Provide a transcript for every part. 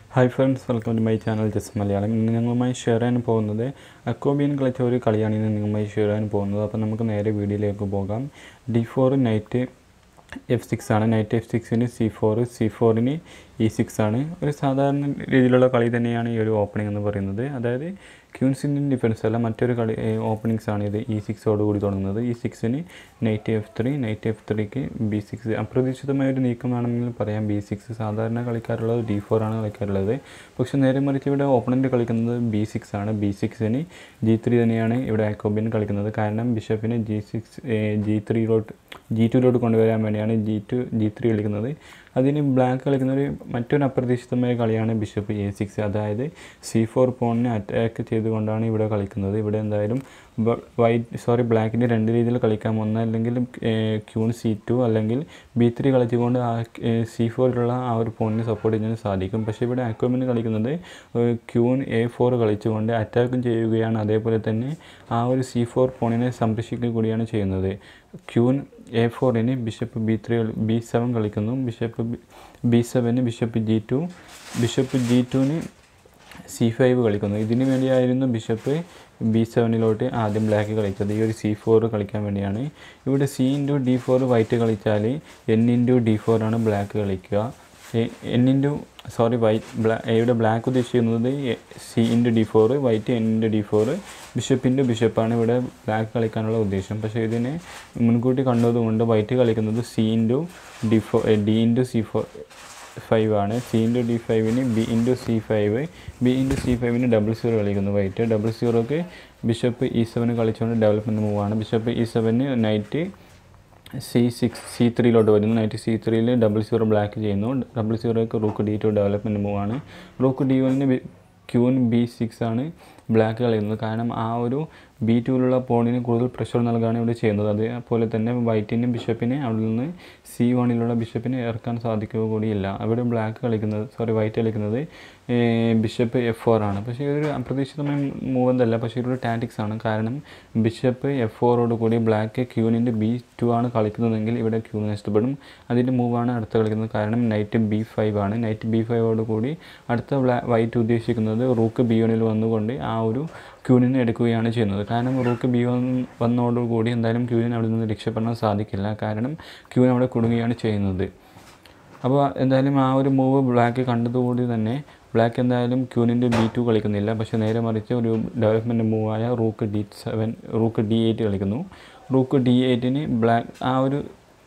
hi friends welcome to my channel ജസ് മലയാളം ഇന്ന് ഞങ്ങളുമായി ഷെയർ ചെയ്യാൻ പോകുന്നത് അക്കോബിയൻ കളിച്ച ഒരു കളിയാണ് ഇന്ന് നിങ്ങളുമായി ഷെയർ ചെയ്യാൻ പോകുന്നത് അപ്പോൾ നമുക്ക് നേരെ വീഡിയോയിലേക്ക് പോകാം D four knight F six ആണ് നൈറ്റ് എഫ് സിക്സിന് സി ഫോർ സി ഫോറിന് ഇ സിക്സ് ആണ് ഒരു സാധാരണ രീതിയിലുള്ള കളി തന്നെയാണ് ഈ ഒരു ഓപ്പണിംഗ് എന്ന് പറയുന്നത് അതായത് ക്യൂൻസിൻ്റെ ഡിഫൻസ് അല്ല മറ്റൊരു കളി ഓപ്പണിങ്സ് ആണ് ഇത് ഇ സിക്സോട് കൂടി തുടങ്ങുന്നത് ഇ സിക്സിന് knight F three knight F ത്രീക്ക് ബി സിക്സ് അപ്രതീക്ഷിതമായ ഒരു നീക്കം വേണമെങ്കിൽ പറയാം ബി സിക്സ് സാധാരണ കളിക്കാറുള്ളത് ഡി ഫോർ ആണ് കളിക്കാറുള്ളത് പക്ഷെ നേരെ മറിച്ച് ഇവിടെ ഓപ്പണൻ്റ് കളിക്കുന്നത് ബി സിക്സ് ആണ് ബി സിക്സിന് ജി ത്രീ തന്നെയാണ് ഇവിടെ ആക്കോബിയൻ കളിക്കുന്നത് കാരണം ബിഷപ്പിന് ജി സിക്സ് ജി ത്രീയിലോട്ട് ജി ടുയിലോട്ട് കൊണ്ടുവരാൻ വേണ്ടിയാണ് ജി ടു ജി ത്രീ കളിക്കുന്നത് അതിന് ബ്ലാക്ക് കളിക്കുന്ന ഒരു മറ്റൊരു അപ്രതീക്ഷിതമായ കളിയാണ് ബിഷപ്പ് എ സിക്സ് അതായത് സി ഫോർ പോണിനെ അറ്റാക്ക് ചെയ്തുകൊണ്ടാണ് ഇവിടെ കളിക്കുന്നത് ഇവിടെ എന്തായാലും വൈറ്റ് സോറി ബ്ലാക്കിൻ്റെ രണ്ട് രീതിയിൽ കളിക്കാം ഒന്ന് അല്ലെങ്കിൽ ക്യൂൺ സി ടു അല്ലെങ്കിൽ ബി ത്രീ കളിച്ചുകൊണ്ട് ആ സി ഫോറിലുള്ള ആ ഒരു പോണിനെ സപ്പോർട്ട് ചെയ്യാൻ സാധിക്കും പക്ഷേ ഇവിടെ അക്വമിന് കളിക്കുന്നത് ക്യൂൺ എ ഫോർ കളിച്ചുകൊണ്ട് അറ്റാക്കും ചെയ്യുകയാണ് അതേപോലെ തന്നെ ആ ഒരു സി ഫോർ പോണിനെ സംരക്ഷിക്കുക കൂടിയാണ് ചെയ്യുന്നത് ക്യൂൺ എ ഫോറിന് bishop B three B seven കളിക്കുന്നു ബിഷപ്പ് ബി സെവന് bishop G two bishop G ടുവിന് സി ഫൈവ് കളിക്കുന്നു ഇതിനു വേണ്ടിയായിരുന്നു ബിഷപ്പ് ബി സെവനിലോട്ട് ആദ്യം ബ്ലാക്ക് കളിച്ചത് ഈ ഒരു സി ഫോർ കളിക്കാൻ വേണ്ടിയാണ് ഇവിടെ C into D four white കളിച്ചാൽ എൻ ഇൻറ്റു ഡി ഫോർ ആണ് ബ്ലാക്ക് കളിക്കുക എൻ ഇൻറ്റു സോറി വൈറ്റ് ബ്ലാ ഇവിടെ ബ്ലാക്ക് ഉദ്ദേശിക്കുന്നത് C into D four white N into D four bishop into ബിഷപ്പാണ് ഇവിടെ ബ്ലാക്ക് കളിക്കാനുള്ള ഉദ്ദേശം പക്ഷേ ഇതിനെ മുൻകൂട്ടി കണ്ടതുകൊണ്ട് വൈറ്റ് കളിക്കുന്നത് C into D four D into C four five ആണ് സി ഇൻറ്റു ഡി ഫൈവിന് B into C five B into C ഫൈവിന് ഡബിൾ സീറോ കളിക്കുന്നു വൈറ്റ് ഡബിൾ സീറോക്ക് ബിഷപ്പ് ഇ സെവന് കളിച്ചുകൊണ്ട് ഡെവലപ്മെൻറ്റ് മൂവാണ് ബിഷപ്പ് ഇ സെവന് നൈറ്റ് സി സിക്സ് സി ത്രീയിലോട്ട് വരുന്നു നൈറ്റ് സി ത്രീയിൽ ഡബിൾ സീറോ ബ്ലാക്ക് ചെയ്യുന്നു ഡബിൾ സീറോയ്ക്ക് റൂക്ക് ഡി ടു ഡെവലപ്മെൻറ്റ് മൂവാണ് റൂക്ക് ഡി വണ്ണിന് ക്യൂൻ ബി സിക്സ് ആണ് ബ്ലാക്ക് കളിക്കുന്നത് കാരണം ആ ഒരു ബി ടുവിലുള്ള പോണിന് കൂടുതൽ പ്രഷർ നൽകുകയാണ് ഇവിടെ ചെയ്യുന്നത് അതേപോലെ തന്നെ വൈറ്റിന് ബിഷപ്പിനെ അവിടെ നിന്ന് സി വണ്ണിലുള്ള ബിഷപ്പിനെ ഇറക്കാൻ സാധിക്കുക കൂടിയില്ല അവിടെ ബ്ലാക്ക് കളിക്കുന്നത് സോറി വൈറ്റ് കളിക്കുന്നത് ബിഷപ്പ് എഫ് ഫോർ ആണ് പക്ഷേ ഇതൊരു അപ്രതീക്ഷിതമായ മൂവ് എന്തല്ല പക്ഷേ ഇതൊരു ടാറ്റിക്സ് ആണ് കാരണം ബിഷപ്പ് എഫ് ഫോറോട് കൂടി ബ്ലാക്ക് ക്യൂനിൻ്റെ ബി ടു ആണ് കളിക്കുന്നതെങ്കിൽ ഇവിടെ ക്യൂ നഷ്ടപ്പെടും അതിൻ്റെ മൂവാണ് അടുത്ത കളിക്കുന്നത് കാരണം നൈറ്റ് ബി ഫൈവ് ആണ് നൈറ്റ് ബി ഫൈവോട് കൂടി അടുത്ത ബ്ലാ വൈറ്റ് ഉദ്ദേശിക്കുന്നത് റൂക്ക് ബി വണിൽ വന്നുകൊണ്ട് ആ ഒരു ക്യൂനിനെ എടുക്കുകയാണ് ചെയ്യുന്നത് കാരണം റൂക്ക് ബി വൺ വന്നതോടുകൂടി എന്തായാലും ക്യൂനിന് അവിടെ നിന്ന് രക്ഷപ്പെടാൻ സാധിക്കില്ല കാരണം ക്യൂൻ അവിടെ കുടുങ്ങുകയാണ് ചെയ്യുന്നത് അപ്പോൾ എന്തായാലും ആ ഒരു മൂവ് ബ്ലാക്ക് കണ്ടതുകൂടി തന്നെ ബ്ലാക്ക് എന്തായാലും ക്യൂനിൻ്റെ ബി ടു കളിക്കുന്നില്ല പക്ഷേ നേരെ മറിച്ച് ഒരു ഡെവലപ്മെൻറ്റ് മൂവായ rook D seven rook D eight കളിക്കുന്നു റൂക്ക് ഡി എയ്റ്റിന് ബ്ലാക്ക് ആ ഒരു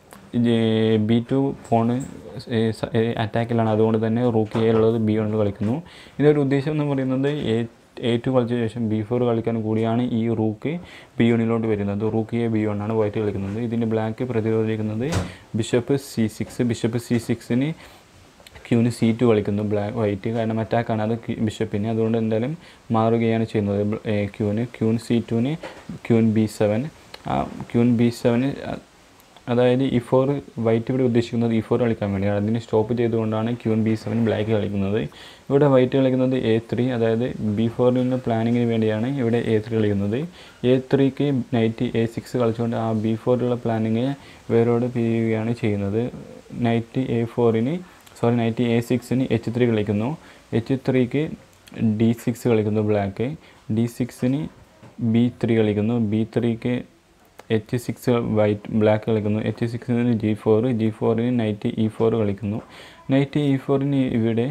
ബി ടു ഫോണ് അറ്റാക്കിലാണ് അതുകൊണ്ട് തന്നെ റൂക്ക് എയിലുള്ളത് ബി വണ്ണിൽ കളിക്കുന്നു ഇതൊരു ഉദ്ദേശം എന്ന് പറയുന്നത് എ എ ടു കളിച്ച ശേഷം ബി ഫോർ കളിക്കാൻ കൂടിയാണ് ഈ റൂക്ക് ബി വണ്ണിലോട്ട് വരുന്നത് റൂക്ക് എ ബി വൺ ആണ് വൈറ്റ് കളിക്കുന്നത് ഇതിൻ്റെ ബ്ലാക്ക് പ്രതിരോധിക്കുന്നത് bishop C six bishop C സിക്സിന് ക്യൂന് സി ടു കളിക്കുന്നു ബ്ലാക്ക് വൈറ്റ് കാരണം അറ്റാക്കാണ് അത് ബിഷപ്പിന് അതുകൊണ്ട് എന്തായാലും മാറുകയാണ് ചെയ്യുന്നത് ക്യൂന് ക്യൂൻ സി ടുവിന് ക്യൂൻ ബി സെവൻ ആ ക്യൂൻ ബി സെവന് അതായത് ഈ ഫോർ വൈറ്റ് ഇവിടെ ഉദ്ദേശിക്കുന്നത് ഈ ഫോർ കളിക്കാൻ വേണ്ടിയാണ് അതിന് സ്റ്റോപ്പ് ചെയ്തുകൊണ്ടാണ് ക്യൂൻ ബി സെവൻ ബ്ലാക്ക് കളിക്കുന്നത് ഇവിടെ വൈറ്റ് കളിക്കുന്നത് എ ത്രീ അതായത് ബി ഫോറിൻ്റെ പ്ലാനിങ്ങിന് വേണ്ടിയാണ് ഇവിടെ എ ത്രീ കളിക്കുന്നത് എ ത്രീക്ക് നൈറ്റ് എ സിക്സ് കളിച്ചുകൊണ്ട് ആ ബി ഫോറിലുള്ള പ്ലാനിങ് വേരോട് പിരിയുകയാണ് ചെയ്യുന്നത് നൈറ്റ് എ ഫോറിന് സോറി നൈറ്റ് എ സിക്സിന് എച്ച് ത്രീ കളിക്കുന്നു എച്ച് ത്രീക്ക് ഡി സിക്സ് കളിക്കുന്നു ബ്ലാക്ക് ഡി സിക്സിന് ബി ത്രീ കളിക്കുന്നു ബി ത്രീക്ക് എച്ച് സിക്സ് വൈറ്റ് ബ്ലാക്ക് കളിക്കുന്നു എച്ച് സിക്സിന് ജി ഫോർ ജി ഫോറിന് നൈറ്റ് ഇ ഫോർ കളിക്കുന്നു നൈറ്റ് ഇ ഫോറിന് ഇവിടെ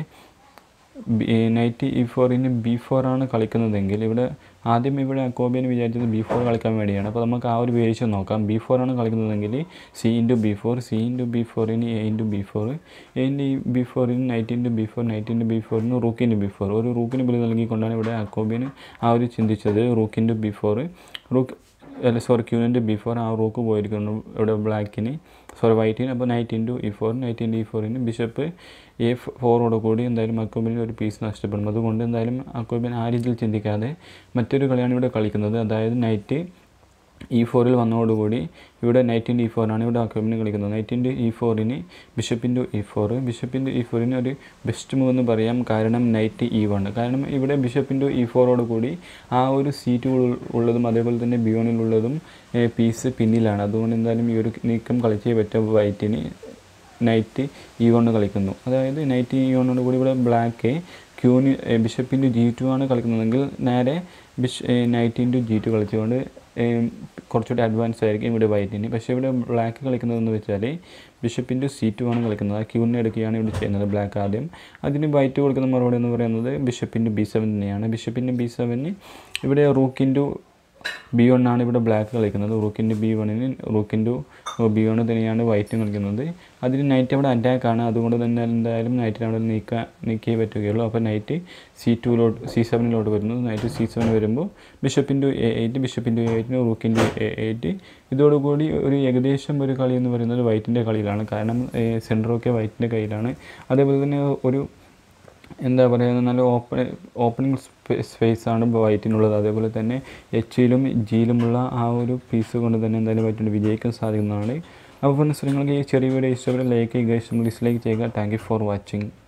നൈറ്റ് ഇ ഫോറിന് ബി ഫോർ ആണ് കളിക്കുന്നതെങ്കിൽ ഇവിടെ ആദ്യം ഇവിടെ അക്കോബിയൻ വിചാരിച്ചത് ബി ഫോർ കളിക്കാൻ വേണ്ടിയാണ് അപ്പോൾ നമുക്ക് ആ ഒരു വേരിയേഷൻ നോക്കാം ബി ഫോർ ആണ് കളിക്കുന്നതെങ്കിൽ C into B four C into B ഫോറിന് A into B four A into B ഫോറിന് knight into B four knight into B ഫോറിന് റൂക്ക് ഇൻറ്റു ബി ഫോർ ഒരു റൂക്കിന് ബലി നൽകിക്കൊണ്ടാണ് ഇവിടെ അക്കോബിയൻ ആ ഒരു ചിന്തിച്ചത് rook into B four rook അല്ല സോറി ക്യൂനിൻ്റെ ബി ഫോർ ആ റൂക്ക് പോയിരിക്കുന്നു ഇവിടെ ബ്ലാക്കിന് സോറി വൈറ്റിന് അപ്പോൾ knight into E four knight into E ഫോറിന് ബിഷപ്പ് എ ഫോറോട് കൂടി എന്തായാലും അക്കോബിന് ഒരു പീസ് നഷ്ടപ്പെടും അതുകൊണ്ട് എന്തായാലും അക്കോബിൻ ആ രീതിയിൽ ചിന്തിക്കാതെ മറ്റൊരു കളിയാണ് ഇവിടെ കളിക്കുന്നത് അതായത് നൈറ്റ് ഇ ഫോറിൽ വന്നതോടുകൂടി ഇവിടെ നൈറ്റിൻ്റെ ഇ ഫോറാണ് ഇവിടെ അക്കോബിന് കളിക്കുന്നത് നൈറ്റിൻ്റെ ഇ ഫോറിന് ബിഷപ്പിൻ്റെ ഇ ഫോർ ബിഷപ്പിൻ്റെ ഇ ഫോറിന് ഒരു ബെസ്റ്റ് മൂവ് എന്ന് പറയാം കാരണം നൈറ്റ് ഇ വൺ കാരണം ഇവിടെ ബിഷപ്പിൻ്റെ ഇ ഫോറോട് കൂടി ആ ഒരു സീറ്റ് ഉള്ളതും അതേപോലെ തന്നെ ബി വണിലുള്ളതും പീസ് പിന്നിലാണ് അതുകൊണ്ട് എന്തായാലും ഈ ഒരു നീക്കം കളിച്ചേ പറ്റും വൈറ്റിന് നൈറ്റ് ഇ കൊണ്ട് കളിക്കുന്നു അതായത് നൈറ്റ് ഇ കൊണ്ടോട് കൂടി ഇവിടെ ബ്ലാക്ക് ക്യൂന് ബിഷപ്പ് ഇൻറ്റു ജി ടു ആണ് കളിക്കുന്നതെങ്കിൽ നേരെ ബിഷ് നൈറ്റ് ഇൻറ്റു ജി ടു കളിച്ചുകൊണ്ട് ഏം, കുറച്ചുകൂടി അഡ്വാൻസ് ആയിരിക്കും ഇവിടെ വൈറ്റിന് പക്ഷേ ഇവിടെ ബ്ലാക്ക് കളിക്കുന്നതെന്ന് വെച്ചാൽ ബിഷപ്പ് ഇൻറ്റു സി ടു ആണ് കളിക്കുന്നത് ആ ക്യൂവിനെ എടുക്കുകയാണ് ഇവിടെ ചെയ്യുന്നത് ബ്ലാക്ക് ആദ്യം അതിന് വൈറ്റ് കൊടുക്കുന്ന മറുപടി എന്ന് പറയുന്നത് ബിഷപ്പ് ഇൻറ്റു ബി സെവൻ തന്നെയാണ് ബിഷപ്പ് ഇൻറ്റു ബി സെവന് ഇവിടെ റൂക്ക് ഇൻറ്റു ബി വൺ ആണ് ഇവിടെ ബ്ലാക്ക് കളിക്കുന്നത് റൂക്കിൻ്റെ ബി വണ്ണിന് റൂക്കിൻ്റെ ബി വൺ തന്നെയാണ് വൈറ്റ് കളിക്കുന്നത് അതിന് നൈറ്റ് അവിടെ അറ്റാക്ക് ആണ് അതുകൊണ്ട് തന്നെ എന്തായാലും നൈറ്റിനെ അവിടെ നീക്കാൻ നീക്കിയേ പറ്റുകയുള്ളൂ അപ്പോൾ നൈറ്റ് സി ടുവിലോട്ട് സി സെവനിലോട്ട് വരുന്നു നൈറ്റ് സി സെവൻ വരുമ്പോൾ ബിഷപ്പിൻ്റെ എ എയ്റ്റ് ബിഷപ്പിൻ്റെ എയ്റ്റിന് റൂക്കിൻ്റെ എ എയ്റ്റ് ഇതോടുകൂടി ഒരു ഏകദേശം ഒരു കളി എന്ന് പറയുന്നത് വൈറ്റിൻ്റെ കളിയിലാണ് കാരണം സെൻറ്ററൊക്കെ വൈറ്റിൻ്റെ കയ്യിലാണ് അതേപോലെ തന്നെ ഒരു എന്താ പറയുക നല്ല ഓപ്പൺ ഓപ്പണിംഗ് സ്പേസ് ആണ് വൈറ്റിനുള്ളത് അതേപോലെ തന്നെ എച്ചിലും ജിയിലുമുള്ള ആ ഒരു പീസ് കൊണ്ട് തന്നെ എന്തായാലും വൈറ്റിന് വിജയിക്കാൻ സാധിക്കുന്നതാണ് അപ്പോൾ ഫ്രണ്ട്സ് നിങ്ങൾക്ക് ഈ ചെറിയ വീഡിയോ ഇഷ്ടപ്പെട്ട ലൈക്ക് ചെയ്യുക ഇഷ്ടം ഡിസ്ലൈക്ക് ചെയ്യുക താങ്ക് യു ഫോർ വാച്ചിങ്